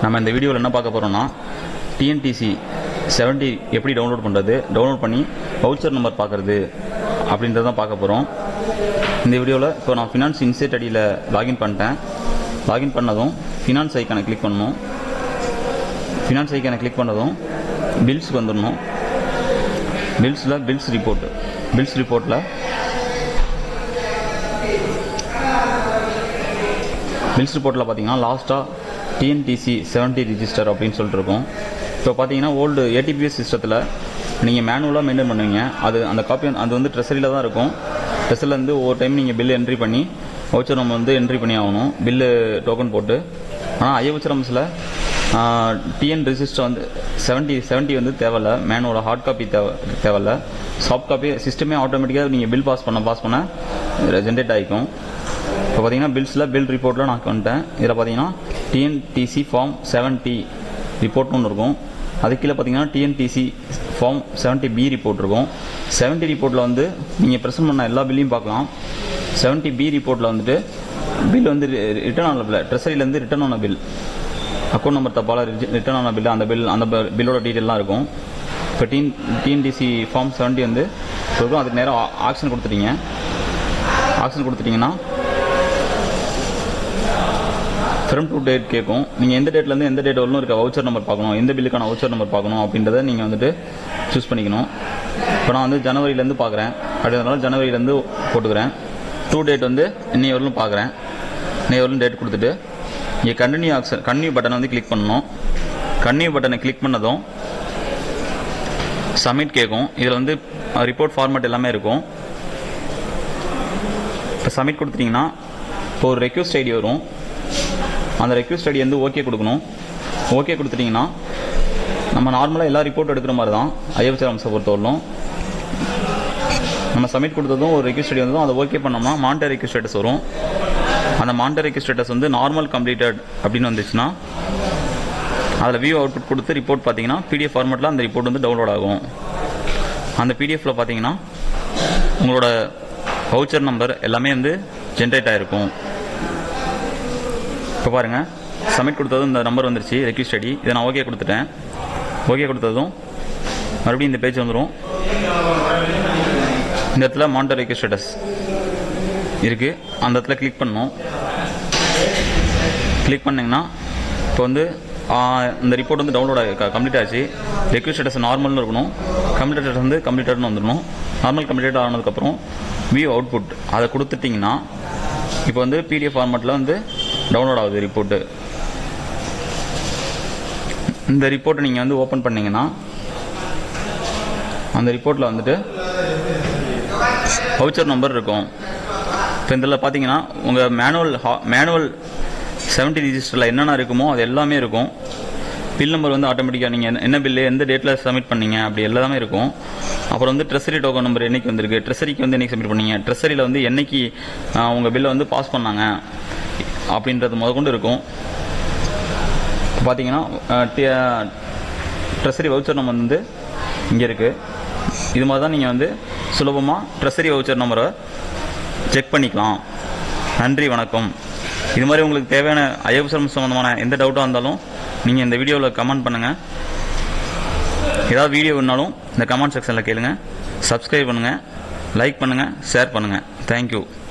நம்ம இந்த வீடியோவில் என்ன பார்க்க போகிறோம்னா டிஎன்டிசி 70 எப்படி டவுன்லோட் பண்ணுறது டவுன்லோட் பண்ணி வவுச்சர் நம்பர் பார்க்குறது அப்படின்றத தான் பார்க்க போகிறோம் இந்த வீடியோவில் இப்போ நான் ஃபினான்ஸ் இன்சைட் அடியில் லாகின் பண்ணிட்டேன் லாகின் பண்ணதும் ஃபினான்ஸ் ஐக்கானை கிளிக் பண்ணணும் ஃபினான்ஸ் ஐக்கானை கிளிக் பண்ணதும் பில்ஸ்க்கு வந்துடணும் பில்ஸில் பில்ஸ் ரிப்போர்ட் பில்ஸ் ரிப்போர்ட்டில் பில்ஸ் ரிப்போர்ட்டில் பார்த்தீங்கன்னா லாஸ்ட்டாக டிஎன்டிசி 70 ரிஜிஸ்டர் அப்படின்னு சொல்லிட்டு இருக்கும் இப்போ பார்த்தீங்கன்னா ஓல்டு ஏடிபிஎஸ் சிஸ்டத்தில் நீங்கள் மேனுவலாக மெயின்டைன் பண்ணுவீங்க அது அந்த காப்பி அது வந்து ட்ரெஸரியில் தான் இருக்கும் ட்ரெஸ்ஸில் இருந்து ஒவ்வொரு டைம் நீங்கள் பில் என்ட்ரி பண்ணி வவுச்சர் நம்ம வந்து என்ட்ரி பண்ணி ஆகணும் பில்லு டோக்கன் போட்டு ஆனால் ஐஎவச்சரம்ஸில் டிஎன் ரிஜிஸ்டர் வந்து 70 70 வந்து தேவையில்ல மேனுவலாக ஹார்ட் காப்பி தேவை தேவையில்ல சாஃப்ட் காப்பி சிஸ்டமே ஆட்டோமேட்டிக்காக நீங்கள் பில் பாஸ் பண்ண பாஸ் பண்ண ஜென்ரேட் ஆகிக்கும் இப்போ பார்த்தீங்கன்னா பில்ஸில் பில் ரிப்போர்ட்டில் நான் வந்துட்டேன் இதில் பார்த்தீங்கன்னா டிஎன்டிசி ஃபார்ம் 70 ரிப்போர்ட்னு ஒன்று இருக்கும் அது கீழே பார்த்தீங்கன்னா டிஎன்டிசி ஃபார்ம் 70 பி ரிப்போர்ட் இருக்கும் 70 ரிப்போர்ட்டில் வந்து நீங்கள் ப்ரெசென்ட் பண்ண எல்லா பில்லையும் பார்க்கலாம் 70 பி ரிப்போர்ட்டில் வந்துட்டு பில் வந்து ரிட்டர்ன் ஆன பில் ட்ரெஸரியிலேருந்து ரிட்டர்ன் ஆன பில் அக்கௌண்ட் நம்பர் தப்பால் ரிட்டர்ன் ஆன பில் அந்த பில் அந்த பில்லோட டீட்டெயிலாம் இருக்கும் இப்போ டிஎன் டிஎன்டிசி ஃபார்ம் 70 வந்து இருக்கும் அதுக்கு நேரம் ஆக்ஷன் கொடுத்துட்டீங்க ஆக்ஷன் கொடுத்துட்டீங்கன்னா ஃப்ரம் டு டேட் கேட்கும் நீங்கள் எந்த டேட்லேருந்து எந்த டேட் வரலும் இருக்க வவுச்சர் நம்பர் பார்க்கணும் எந்த பில்லுக்கான வவுச்சர் நம்பர் பார்க்கணும் அப்படின்றத நீங்கள் வந்துட்டு சூஸ் பண்ணிக்கணும் இப்போ நான் வந்து ஜனவரியிலேருந்து பார்க்குறேன் அப்படின்றதுனால ஜனவரியிலேருந்து போட்டுக்கிறேன் டூ டேட் வந்து இன்னைய வரலும் பார்க்குறேன் இன்னைய வரலும் டேட் கொடுத்துட்டு இங்கே கண்டினியூ ஆக்ஷன் கண்டினியூ பட்டனை வந்து கிளிக் பண்ணணும் கண்டினியூ பட்டனை கிளிக் பண்ணதும் சப்மிட் கேட்கும் இதில் வந்து ரிப்போர்ட் ஃபார்மேட் எல்லாமே இருக்கும் இப்போ சப்மிட் கொடுத்துட்டிங்கன்னா இப்போ ஒரு ரெக்வஸ்ட் ஐடி வரும் அந்த ரெக்வஸ்ட் ஐடி வந்து ஓகே கொடுக்கணும் ஓகே கொடுத்துட்டிங்கன்னா நம்ம நார்மலாக எல்லா ரிப்போர்ட் எடுக்கிற மாதிரி தான் ஐஎஃப்சி அம்சை பொறுத்தவரையிலும் நம்ம சப்மிட் கொடுத்ததும் ஒரு ரெக்வஸ்ட் ஐடி வந்ததும் அதை ஓகே பண்ணோம்னா மானிட்டர் ரெக்வஸ்ட் ஸ்டேட்டஸ் வரும் அந்த மானிட்டர் ரெக்வஸ்ட் ஸ்டேட்டஸ் வந்து நார்மல் கம்ப்ளீட்டட் அப்படின்னு வந்துச்சுன்னா அதில் வியூ அவுட்புட் கொடுத்து ரிப்போர்ட் பார்த்தீங்கன்னா பிடிஎஃப் ஃபார்மேட்டில் அந்த ரிப்போர்ட் வந்து டவுன்லோட் ஆகும் அந்த பிடிஎஃப்ல பார்த்தீங்கன்னா உங்களோட வவுச்சர் நம்பர் எல்லாமே வந்து ஜென்ரேட் ஆகிருக்கும் இப்போ பாருங்க சப்மிட் கொடுத்ததும் இந்த நம்பர் வந்துருச்சு ரெக்வஸ்ட் ஐடி இதை நான் ஓகே கொடுத்துட்டேன் ஓகே கொடுத்ததும் மறுபடியும் இந்த பேஜ் வந்துடும் இந்த இடத்துல மானிட்டர் ரெக்வஸ்ட் ஸ்டேட்டஸ் இருக்கு அந்த இடத்துல கிளிக் பண்ணணும் கிளிக் பண்ணீங்கன்னா இப்போ வந்து ஆ, இந்த ரிப்போர்ட் வந்து டவுன்லோட் ஆகி கம்ப்ளீட் ஆச்சு ரெக்வஸ்ட் ஸ்டேட்டஸ் நார்மல்னு இருக்கணும் கம்ப்ளீட்டட் வந்து கம்ப்ளீட்டட்னு வந்துடணும் நார்மல் கம்ப்ளீட்டட் ஆனதுக்கப்புறம் வியூ அவுட்புட் அதை கொடுத்துட்டிங்கன்னா இப்போ வந்து பிடிஎஃப் ஃபார்மேட்டில் வந்து டவுன்லோட் ஆகுது ரிப்போர்ட்டு இந்த ரிப்போர்ட்டை நீங்கள் வந்து ஓப்பன் பண்ணீங்கன்னா அந்த ரிப்போர்ட்டில் வந்துட்டு வவுச்சர் நம்பர் இருக்கும் இப்போ இதில் பார்த்தீங்கன்னா உங்கள் மேனுவல் மேனுவல் 70 ரிஜிஸ்டரில் என்னென்ன இருக்குமோ அது எல்லாமே இருக்கும் பில் நம்பர் வந்து ஆட்டோமேட்டிக்காக நீங்கள் என்ன பில்லு எந்த டேட்டில் சப்மிட் பண்ணீங்க அப்படி எல்லாமே இருக்கும் அப்புறம் வந்து ட்ரெஸரி டோக்கன் நம்பர் என்னைக்கு வந்திருக்கு ட்ரெஸரிக்கு வந்து என்னைக்கு சப்மிட் பண்ணீங்க ட்ரெஸரியில் வந்து என்னைக்கு ஆஹ், உங்கள் பில்லை வந்து பாஸ் பண்ணாங்க அப்படின்றது முதற்கொண்டு இருக்கும் பார்த்தீங்கன்னா ட்ரெஸரி வவுச்சர் நம்பர் வந்து இங்கே இருக்குது இது மாதிரி தான் நீங்கள் வந்து சுலபமாக ட்ரெஸரி வவுச்சர் நம்பரை செக் பண்ணிக்கலாம் நன்றி வணக்கம் இது மாதிரி உங்களுக்கு தேவையான ஐஎஃப்எம் சம்மந்தமான எந்த டவுட்டாக இருந்தாலும் நீங்கள் இந்த வீடியோவில் கமெண்ட் பண்ணுங்கள் ஏதாவது வீடியோ வேணாலும் இந்த கமெண்ட் செக்ஷனில் கேளுங்க சப்ஸ்கிரைப் பண்ணுங்கள் லைக் பண்ணுங்கள் ஷேர் பண்ணுங்கள் தேங்க்யூ